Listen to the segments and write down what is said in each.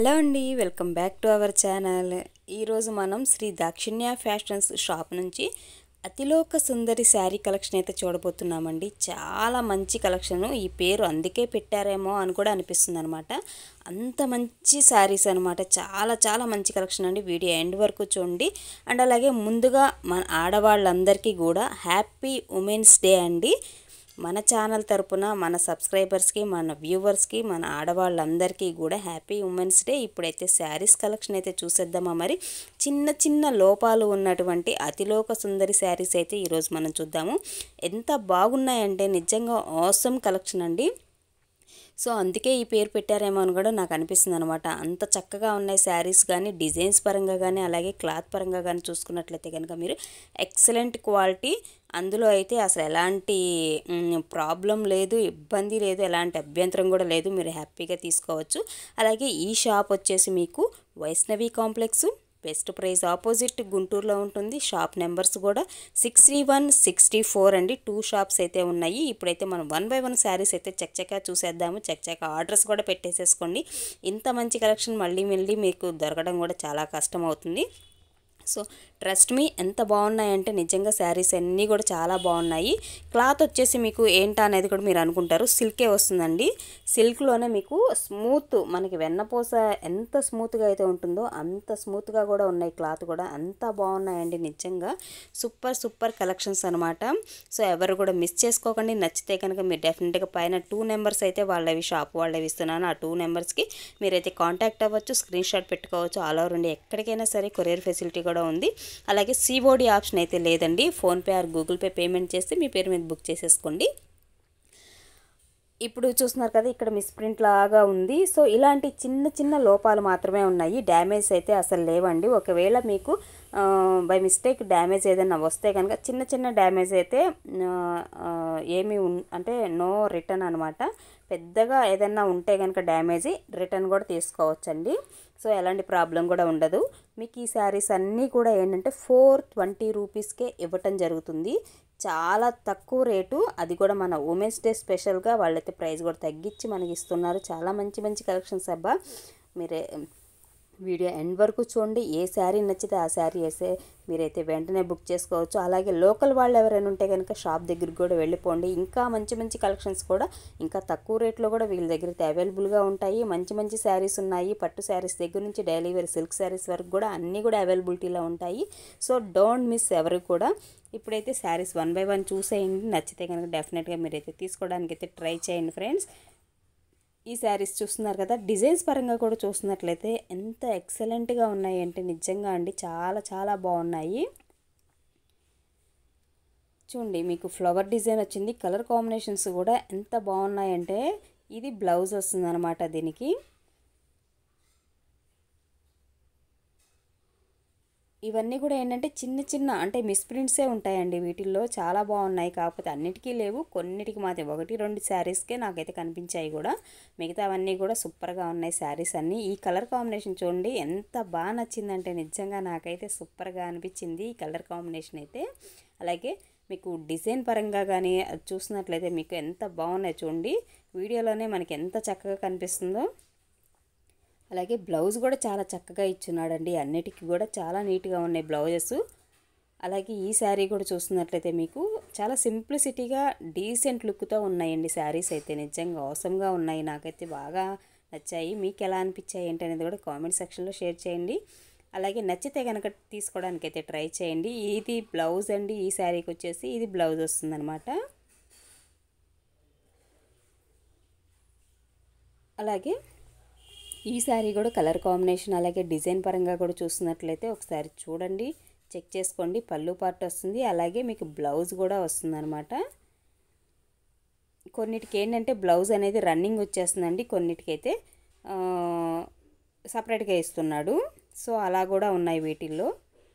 hello అండి welcome back to our channel ఈరోజు మనం శ్రీ దాక్షిణ్య ఫ్యాషన్స్ షాప్ నుంచి అతిలోక సుందరి శారీ కలెక్షన్ అయితే చూడబోతున్నామండి చాలా మంచి కలెక్షన్ ఈ పేరు అందుకే పెట్టారేమో అని కూడా అనిపిస్తుంది అనమాట అంత మంచి శారీస్ అనమాట చాలా చాలా మంచి కలెక్షన్ అండి వీడియో ఎండ్ వరకు చూడండి అండ్ అలాగే ముందుగా మన ఆడవాళ్ళందరికీ కూడా హ్యాపీ ఉమెన్స్ డే అండి మన ఛానల్ తరపున మన సబ్స్క్రైబర్స్కి మన వ్యూవర్స్కి మన ఆడవాళ్ళందరికీ కూడా హ్యాపీ ఉమెన్స్ డే ఇప్పుడైతే శారీస్ కలెక్షన్ అయితే చూసేద్దామా మరి చిన్న చిన్న లోపాలు ఉన్నటువంటి అతిలోక సుందరి శారీస్ అయితే ఈరోజు మనం చూద్దాము ఎంత బాగున్నాయంటే నిజంగా ఆసమ్ కలెక్షన్ అండి సో అందుకే ఈ పేరు పెట్టారేమో అని కూడా నాకు అనిపిస్తుంది అనమాట అంత చక్కగా ఉన్నాయి శారీస్ కానీ డిజైన్స్ పరంగా కానీ అలాగే క్లాత్ పరంగా కానీ చూసుకున్నట్లయితే కనుక మీరు ఎక్సలెంట్ క్వాలిటీ అందులో అయితే అసలు ఎలాంటి ప్రాబ్లం లేదు ఇబ్బంది లేదు ఎలాంటి అభ్యంతరం కూడా లేదు మీరు హ్యాపీగా తీసుకోవచ్చు అలాగే ఈ షాప్ వచ్చేసి మీకు Vaishnavi complex best price opposite గుంటూరులో ఉంటుంది షాప్ నెంబర్స్ కూడా six three one sixty four అండి టూ షాప్స్ అయితే ఉన్నాయి ఇప్పుడైతే మనం వన్ బై వన్ శారీస్ అయితే చక్కగా చూసేద్దాము చక్కగా ఆర్డర్స్ కూడా పెట్టేసేసుకోండి ఇంత మంచి కలెక్షన్ మళ్ళీ మళ్ళీ మీకు దొరకడం కూడా చాలా కష్టం అవుతుంది సో ట్రస్ట్ మీ ఎంత బాగున్నాయంటే నిజంగా శారీస్ అన్నీ కూడా చాలా బాగున్నాయి క్లాత్ వచ్చేసి మీకు ఏంటా అనేది కూడా మీరు అనుకుంటారు సిల్కే వస్తుందండి సిల్క్లోనే మీకు స్మూత్ మనకి వెన్నపూస ఎంత స్మూత్గా అయితే ఉంటుందో అంత స్మూత్గా కూడా ఉన్నాయి క్లాత్ కూడా అంత బాగున్నాయండి నిజంగా సూపర్ సూపర్ కలెక్షన్స్ అనమాట సో ఎవరు కూడా మిస్ చేసుకోకండి నచ్చితే కనుక మీరు డెఫినెట్గా పైన టూ నెంబర్స్ అయితే వాళ్ళవి షాప్ వాళ్ళవి ఇస్తున్నాను ఆ టూ నెంబర్స్కి మీరైతే కాంటాక్ట్ అవ్వచ్చు స్క్రీన్ షాట్ పెట్టుకోవచ్చు ఆల్ ఓవర్ ఉండి ఎక్కడికైనా సరే కొరియర్ ఫెసిలిటీ కూడా ఉంది అలాగే సిఓడి ఆప్షన్ అయితే లేదండి PhonePe or Google Pay payment చేస్తే మీ పేరు మీద బుక్ చేసేసుకోండి ఇప్పుడు చూస్తున్నారు కదా ఇక్కడ మిస్ప్రింట్ లాగా ఉంది సో ఇలాంటి చిన్న చిన్న లోపాలు మాత్రమే ఉన్నాయి డ్యామేజ్ అయితే అసలు లేవండి ఒకవేళ మీకు బై మిస్టేక్ డ్యామేజ్ ఏదైనా వస్తే కనుక చిన్న చిన్న డ్యామేజ్ అయితే ఏమి అంటే నో రిటర్న్ అనమాట పెద్దగా ఏదైనా ఉంటే కనుక డ్యామేజ్ రిటర్న్ కూడా తీసుకోవచ్చండి సో ఎలాంటి ప్రాబ్లం కూడా ఉండదు మీకు ఈ శారీస్ అన్నీ కూడా ఏంటంటే ఫోర్ ట్వంటీ రూపీస్కే ఇవ్వటం జరుగుతుంది చాలా తక్కువ రేటు అది కూడా మన ఉమెన్స్ డే స్పెషల్గా వాళ్ళైతే ప్రైస్ కూడా తగ్గించి మనకి ఇస్తున్నారు చాలా మంచి మంచి కలెక్షన్స్ అబ్బా మీరే వీడియో ఎండ్ వరకు చూడండి ఏ శారీ నచ్చితే ఆ శారీ వేసే మీరైతే వెంటనే బుక్ చేసుకోవచ్చు అలాగే లోకల్ వాళ్ళు ఎవరైనా ఉంటే కనుక షాప్ దగ్గరికి కూడా వెళ్ళిపోండి ఇంకా మంచి మంచి కలెక్షన్స్ కూడా ఇంకా తక్కువ రేట్లో కూడా వీళ్ళ దగ్గర అయితే అవైలబుల్గా ఉంటాయి మంచి మంచి శారీస్ ఉన్నాయి పట్టు శారీస్ దగ్గర నుంచి డైలీ వేర్ సిల్క్ శారీస్ వరకు కూడా అన్నీ కూడా అవైలబిలిటీలో ఉంటాయి సో డోంట్ మిస్ ఎవరు కూడా ఇప్పుడైతే శారీస్ వన్ బై వన్ చూసేయండి నచ్చితే కనుక డెఫినెట్గా మీరైతే తీసుకోవడానికి అయితే ట్రై చేయండి ఫ్రెండ్స్ ఈ శారీస్ చూస్తున్నారు కదా డిజైన్స్ పరంగా కూడా చూస్తున్నట్లయితే ఎంత ఎక్సలెంట్గా ఉన్నాయి అంటే నిజంగా అండి చాలా చాలా బాగున్నాయి చూడండి మీకు ఫ్లవర్ డిజైన్ వచ్చింది కలర్ కాంబినేషన్స్ కూడా ఎంత బాగున్నాయంటే ఇది బ్లౌజ్ వస్తుంది అనమాట దీనికి ఇవన్నీ కూడా ఏంటంటే చిన్న చిన్న అంటే మిస్ప్రింట్సే ఉంటాయండి వీటిల్లో చాలా బాగున్నాయి కాకపోతే అన్నిటికీ లేవు కొన్నిటికి మాత్రం ఒకటి రెండు శారీస్కే నాకైతే కనిపించాయి కూడా మిగతా అవన్నీ కూడా సూపర్గా ఉన్నాయి శారీస్ అన్నీ ఈ కలర్ కాంబినేషన్ చూడండి ఎంత బాగా నచ్చిందంటే నిజంగా నాకైతే సూపర్గా అనిపించింది ఈ కలర్ కాంబినేషన్ అయితే అలాగే మీకు డిజైన్ పరంగా కానీ అది చూసినట్లయితే మీకు ఎంత బాగున్నాయి చూడండి వీడియోలోనే మనకి ఎంత చక్కగా కనిపిస్తుందో అలాగే బ్లౌజ్ కూడా చాలా చక్కగా ఇచ్చున్నాడండి అన్నిటికీ కూడా చాలా నీట్గా ఉన్నాయి బ్లౌజెస్ అలాగే ఈ శారీ కూడా చూస్తున్నట్లయితే మీకు చాలా సింప్లిసిటీగా డీసెంట్ లుక్తో ఉన్నాయండి శారీస్ అయితే నిజంగా అవసరంగా ఉన్నాయి నాకైతే బాగా నచ్చాయి మీకు ఎలా అనిపించాయి ఏంటి అనేది కూడా కామెంట్ సెక్షన్లో షేర్ చేయండి అలాగే నచ్చితే కనుక తీసుకోవడానికి అయితే ట్రై చేయండి ఇది బ్లౌజ్ అండి ఈ శారీకి వచ్చేసి ఇది బ్లౌజ్ వస్తుందన్నమాట అలాగే ఈ శారీ కూడా కలర్ కాంబినేషన్ అలాగే డిజైన్ పరంగా కూడా చూస్తున్నట్లయితే ఒకసారి చూడండి చెక్ చేసుకోండి పళ్ళు పార్ట్ వస్తుంది అలాగే మీకు బ్లౌజ్ కూడా వస్తుందన్నమాట కొన్నిటికి ఏంటంటే బ్లౌజ్ అనేది రన్నింగ్ వచ్చేస్తుందండి కొన్నిటికైతే సపరేట్గా ఇస్తున్నాడు సో అలా కూడా ఉన్నాయి వీటిల్లో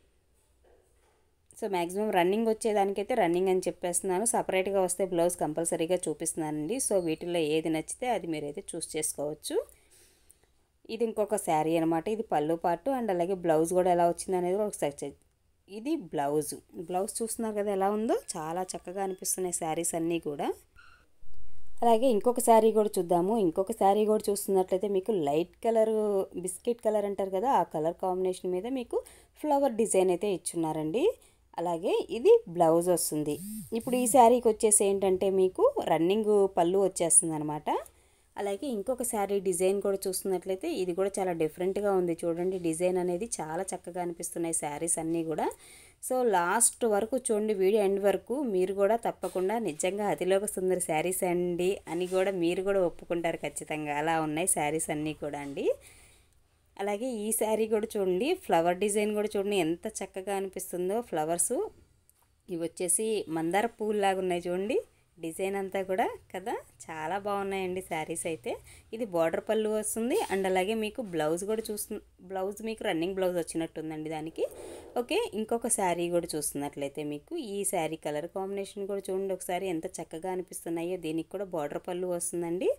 సో మ్యాక్సిమం రన్నింగ్ వచ్చేదానికైతే రన్నింగ్ అని చెప్పేస్తున్నాను సపరేట్గా వస్తే బ్లౌజ్ కంపల్సరీగా చూపిస్తున్నానండి సో వీటిల్లో ఏది నచ్చితే అది మీరైతే చూస్ చేసుకోవచ్చు ఇది ఇంకొక శారీ అనమాట ఇది పళ్ళు పార్ట్ అండ్ అలాగే బ్లౌజ్ కూడా ఎలా వచ్చింది అనేది కూడా ఒకసారి ఇది బ్లౌజ్ బ్లౌజ్ చూస్తున్నారు కదా ఎలా ఉందో చాలా చక్కగా అనిపిస్తున్నాయి శారీస్ అన్నీ కూడా అలాగే ఇంకొక శారీ కూడా చూద్దాము ఇంకొక శారీ కూడా చూస్తున్నట్లయితే మీకు లైట్ కలర్ బిస్కెట్ కలర్ అంటారు కదా ఆ కలర్ కాంబినేషన్ మీద మీకు ఫ్లవర్ డిజైన్ అయితే ఇచ్చున్నారండి అలాగే ఇది బ్లౌజ్ వస్తుంది ఇప్పుడు ఈ శారీకి వచ్చేసి ఏంటంటే మీకు రన్నింగ్ పళ్ళు వచ్చేస్తుంది అనమాట అలాగే ఇంకొక శారీ డిజైన్ కూడా చూస్తున్నట్లయితే ఇది కూడా చాలా డిఫరెంట్గా ఉంది చూడండి డిజైన్ అనేది చాలా చక్కగా అనిపిస్తున్నాయి శారీస్ అన్నీ కూడా సో లాస్ట్ వరకు చూడండి వీడియో ఎండ్ వరకు మీరు కూడా తప్పకుండా నిజంగా అతిలోక సుందర శారీస్ అండి అని కూడా మీరు కూడా ఒప్పుకుంటారు ఖచ్చితంగా అలా ఉన్నాయి శారీస్ అన్నీ కూడా అండి అలాగే ఈ శారీ కూడా చూడండి ఫ్లవర్ డిజైన్ కూడా చూడండి ఎంత చక్కగా అనిపిస్తుందో ఫ్లవర్స్ ఇవి వచ్చేసి మందార పువ్వులు లాగా ఉన్నాయి చూడండి డిజైన్ అంతా కూడా కదా చాలా బాగున్నాయండి శారీస్ అయితే ఇది బార్డర్ పళ్ళు వస్తుంది అండ్ అలాగే మీకు బ్లౌజ్ కూడా చూస్తు బ్లౌజ్ మీకు రన్నింగ్ బ్లౌజ్ వచ్చినట్టుందండి దానికి ఓకే ఇంకొక శారీ కూడా చూస్తున్నట్లయితే మీకు ఈ శారీ కలర్ కాంబినేషన్ కూడా చూడండి ఒకసారి ఎంత చక్కగా అనిపిస్తున్నాయో దీనికి కూడా బార్డర్ పళ్ళు వస్తుందండి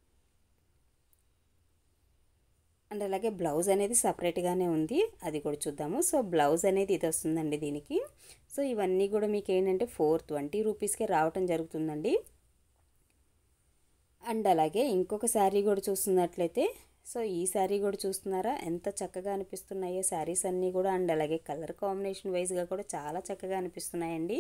అండ్ అలాగే బ్లౌజ్ అనేది సపరేట్గానే ఉంది అది కూడా చూద్దాము సో బ్లౌజ్ అనేది ఇది వస్తుందండి దీనికి సో ఇవన్నీ కూడా మీకు ఏంటంటే ఫోర్ ట్వంటీ రూపీస్కే రావటం జరుగుతుందండి అండ్ అలాగే ఇంకొక శారీ కూడా చూస్తున్నట్లయితే సో ఈ శారీ కూడా చూస్తున్నారా ఎంత చక్కగా అనిపిస్తున్నాయో శారీస్ అన్నీ కూడా అండ్ అలాగే కలర్ కాంబినేషన్ వైజ్గా కూడా చాలా చక్కగా అనిపిస్తున్నాయండి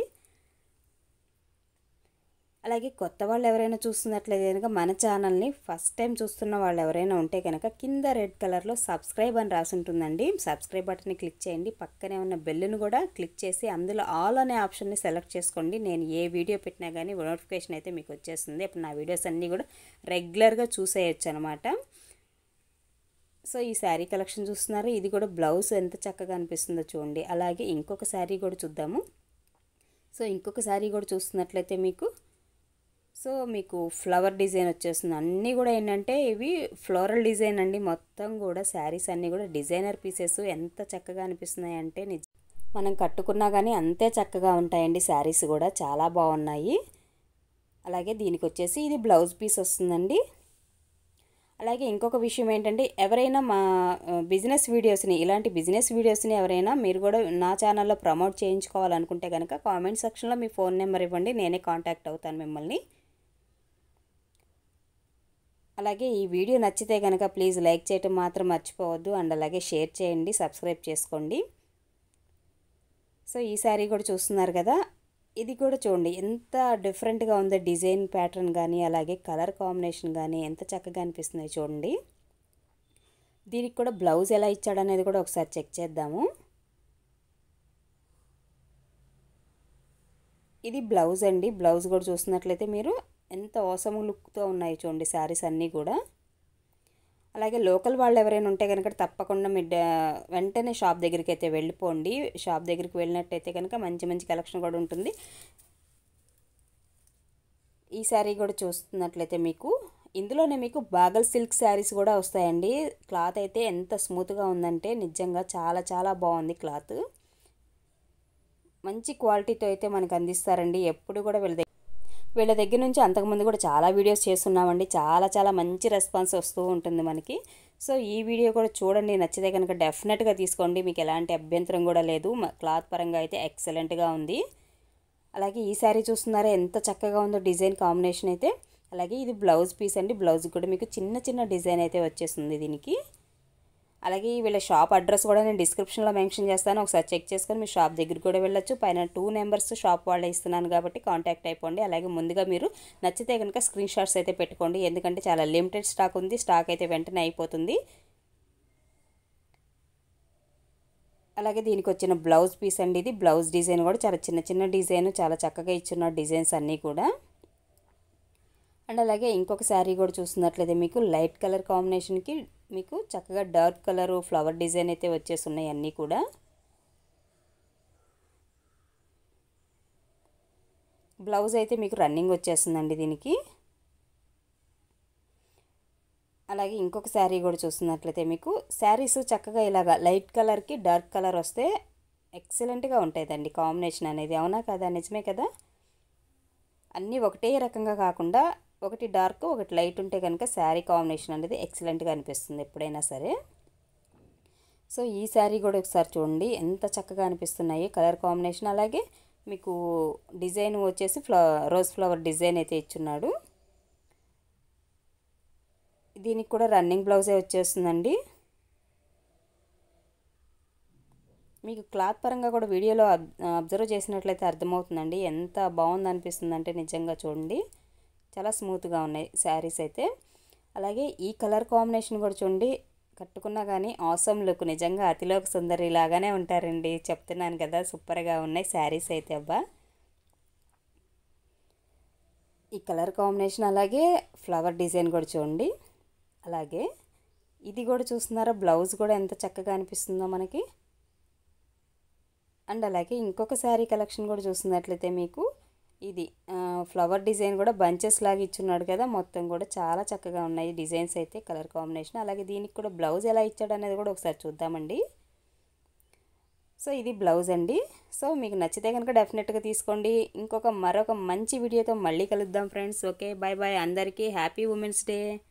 అలాగే కొత్త వాళ్ళు ఎవరైనా చూస్తున్నట్లయితే కనుక మన ఛానల్ని ఫస్ట్ టైం చూస్తున్న వాళ్ళు ఎవరైనా ఉంటే కనుక కింద రెడ్ కలర్లో సబ్స్క్రైబ్ అని రాసి ఉంటుందండి సబ్స్క్రైబ్ బటన్ని క్లిక్ చేయండి పక్కనే ఉన్న బెల్లును కూడా క్లిక్ చేసి అందులో ఆల్ అనే ఆప్షన్ని సెలెక్ట్ చేసుకోండి నేను ఏ వీడియో పెట్టినా కానీ నోటిఫికేషన్ అయితే మీకు వచ్చేస్తుంది ఇప్పుడు నా వీడియోస్ అన్నీ కూడా రెగ్యులర్గా చూసేయచ్చు అనమాట సో ఈ శారీ కలెక్షన్ చూస్తున్నారు ఇది కూడా బ్లౌజ్ ఎంత చక్కగా అనిపిస్తుందో చూడండి అలాగే ఇంకొక శారీ కూడా చూద్దాము సో ఇంకొక శారీ కూడా చూస్తున్నట్లయితే మీకు సో మీకు ఫ్లవర్ డిజైన్ వచ్చేస్తుంది అన్నీ కూడా ఏంటంటే ఇవి ఫ్లోరల్ డిజైన్ అండి మొత్తం కూడా శారీస్ అన్నీ కూడా డిజైనర్ పీసెస్ ఎంత చక్కగా అనిపిస్తున్నాయి అంటే నిజ మనం కట్టుకున్నా కానీ అంతే చక్కగా ఉంటాయండి శారీస్ కూడా చాలా బాగున్నాయి అలాగే దీనికి వచ్చేసి ఇది బ్లౌజ్ పీస్ వస్తుందండి అలాగే ఇంకొక విషయం ఏంటంటే ఎవరైనా మా బిజినెస్ వీడియోస్ని ఇలాంటి బిజినెస్ వీడియోస్ని ఎవరైనా మీరు కూడా నా ఛానల్లో ప్రమోట్ చేయించుకోవాలనుకుంటే కనుక కామెంట్ సెక్షన్లో మీ ఫోన్ నెంబర్ ఇవ్వండి నేనే కాంటాక్ట్ అవుతాను మిమ్మల్ని అలాగే ఈ వీడియో నచ్చితే కనుక ప్లీజ్ లైక్ చేయటం మాత్రం మర్చిపోవద్దు అండ్ అలాగే షేర్ చేయండి సబ్స్క్రైబ్ చేసుకోండి సో ఈ శారీ కూడా చూస్తున్నారు కదా ఇది కూడా చూడండి ఎంత డిఫరెంట్గా ఉందో డిజైన్ ప్యాటర్న్ కానీ అలాగే కలర్ కాంబినేషన్ కానీ ఎంత చక్కగా అనిపిస్తున్నాయి చూడండి దీనికి కూడా బ్లౌజ్ ఎలా ఇచ్చాడనేది కూడా ఒకసారి చెక్ చేద్దాము ఇది బ్లౌజ్ అండి బ్లౌజ్ కూడా చూస్తున్నట్లయితే మీరు ఎంత అవసరం లుక్తో ఉన్నాయి చూడండి శారీస్ అన్నీ కూడా అలాగే లోకల్ వాళ్ళు ఎవరైనా ఉంటే కనుక తప్పకుండా మీ వెంటనే షాప్ దగ్గరికి అయితే వెళ్ళిపోండి షాప్ దగ్గరికి వెళ్ళినట్టయితే కనుక మంచి మంచి కలెక్షన్ కూడా ఉంటుంది ఈ శారీ కూడా చూస్తున్నట్లయితే మీకు ఇందులోనే మీకు బాగల్ సిల్క్ శారీస్ కూడా వస్తాయండి క్లాత్ అయితే ఎంత స్మూత్గా ఉందంటే నిజంగా చాలా చాలా బాగుంది క్లాత్ మంచి క్వాలిటీతో అయితే మనకు అందిస్తారండి ఎప్పుడు కూడా వీళ్ళ దగ్గర వీళ్ళ దగ్గర నుంచి అంతకుముందు కూడా చాలా వీడియోస్ చేస్తున్నామండి చాలా చాలా మంచి రెస్పాన్స్ వస్తూ ఉంటుంది మనకి సో ఈ వీడియో కూడా చూడండి నచ్చితే కనుక డెఫినెట్గా తీసుకోండి మీకు ఎలాంటి అభ్యంతరం కూడా లేదు క్లాత్ పరంగా అయితే ఎక్సలెంట్గా ఉంది అలాగే ఈ శారీ చూస్తున్నారా ఎంత చక్కగా ఉందో డిజైన్ కాంబినేషన్ అయితే అలాగే ఇది బ్లౌజ్ పీస్ అండి బ్లౌజ్ కూడా మీకు చిన్న చిన్న డిజైన్ అయితే వచ్చేస్తుంది దీనికి అలాగే వీళ్ళ షాప్ అడ్రస్ కూడా నేను డిస్క్రిప్షన్లో మెన్షన్ చేస్తాను ఒకసారి చెక్ చేసుకొని మీ షాప్ దగ్గరికి కూడా వెళ్ళొచ్చు పైన టూ నెంబర్స్ షాప్ వాళ్ళే ఇస్తున్నాను కాబట్టి కాంటాక్ట్ అయిపోండి అలాగే ముందుగా మీరు నచ్చితే కనుక స్క్రీన్ షాట్స్ అయితే పెట్టుకోండి ఎందుకంటే చాలా లిమిటెడ్ స్టాక్ ఉంది స్టాక్ అయితే వెంటనే అయిపోతుంది అలాగే దీనికి వచ్చిన బ్లౌజ్ పీస్ అండి ఇది బ్లౌజ్ డిజైన్ కూడా చాలా చిన్న చిన్న డిజైన్ చాలా చక్కగా ఇచ్చిన డిజైన్స్ అన్నీ కూడా అండ్ అలాగే ఇంకొక శారీ కూడా చూస్తున్నట్లయితే మీకు లైట్ కలర్ కాంబినేషన్కి మీకు చక్కగా డార్క్ కలర్ ఫ్లవర్ డిజైన్ అయితే వచ్చేస్తున్నాయి అన్నీ కూడా బ్లౌజ్ అయితే మీకు రన్నింగ్ వచ్చేస్తుందండి దీనికి అలాగే ఇంకొక శారీ కూడా చూస్తున్నట్లయితే మీకు శారీస్ చక్కగా ఇలాగా లైట్ కలర్కి డార్క్ కలర్ వస్తే ఎక్సలెంట్గా ఉంటుందండి కాంబినేషన్ అనేది అవునా కదా నిజమే కదా అన్నీ ఒకటే రకంగా కాకుండా ఒకటి డార్క్ ఒకటి లైట్ ఉంటే కనుక శారీ కాంబినేషన్ అనేది ఎక్సలెంట్గా అనిపిస్తుంది ఎప్పుడైనా సరే సో ఈ శారీ కూడా ఒకసారి చూడండి ఎంత చక్కగా అనిపిస్తున్నాయి కలర్ కాంబినేషన్ అలాగే మీకు డిజైన్ వచ్చేసి ఫ్ల రోజ్ ఫ్లవర్ డిజైన్ అయితే ఇచ్చున్నాడు దీనికి కూడా రన్నింగ్ బ్లౌజే వచ్చేస్తుందండి మీకు క్లాత్ పరంగా కూడా వీడియోలో అబ్జర్వ్ చేసినట్లయితే అర్థమవుతుందండి ఎంత బాగుంది అనిపిస్తుంది అంటే నిజంగా చూడండి చాలా స్మూత్గా ఉన్నాయి శారీస్ అయితే అలాగే ఈ కలర్ కాంబినేషన్ కూడా చూడండి కట్టుకున్నా కానీ ఆసమ్ లుక్ నిజంగా అతిలోక సుందరి లాగానే ఉంటారండి చెప్తున్నాను కదా సూపర్గా ఉన్నాయి శారీస్ అయితే అబ్బా ఈ కలర్ కాంబినేషన్ అలాగే ఫ్లవర్ డిజైన్ కూడా చూడండి అలాగే ఇది కూడా చూస్తున్నారా బ్లౌజ్ కూడా ఎంత చక్కగా అనిపిస్తుందో మనకి అండ్ అలాగే ఇంకొక శారీ కలెక్షన్ కూడా చూస్తున్నట్లయితే మీకు ఇది ఫ్లవర్ డిజైన్ కూడా బంచెస్ లాగా ఇచ్చున్నాడు కదా మొత్తం కూడా చాలా చక్కగా ఉన్నాయి డిజైన్స్ అయితే కలర్ కాంబినేషన్ అలాగే దీనికి కూడా బ్లౌజ్ ఎలా ఇచ్చాడు అనేది కూడా ఒకసారి చూద్దామండి సో ఇది బ్లౌజ్ అండి సో మీకు నచ్చితే కనుక డెఫినెట్గా తీసుకోండి ఇంకొక మరొక మంచి వీడియోతో మళ్ళీ కలుద్దాం ఫ్రెండ్స్ ఓకే బాయ్ బాయ్ అందరికీ హ్యాపీ ఉమెన్స్ డే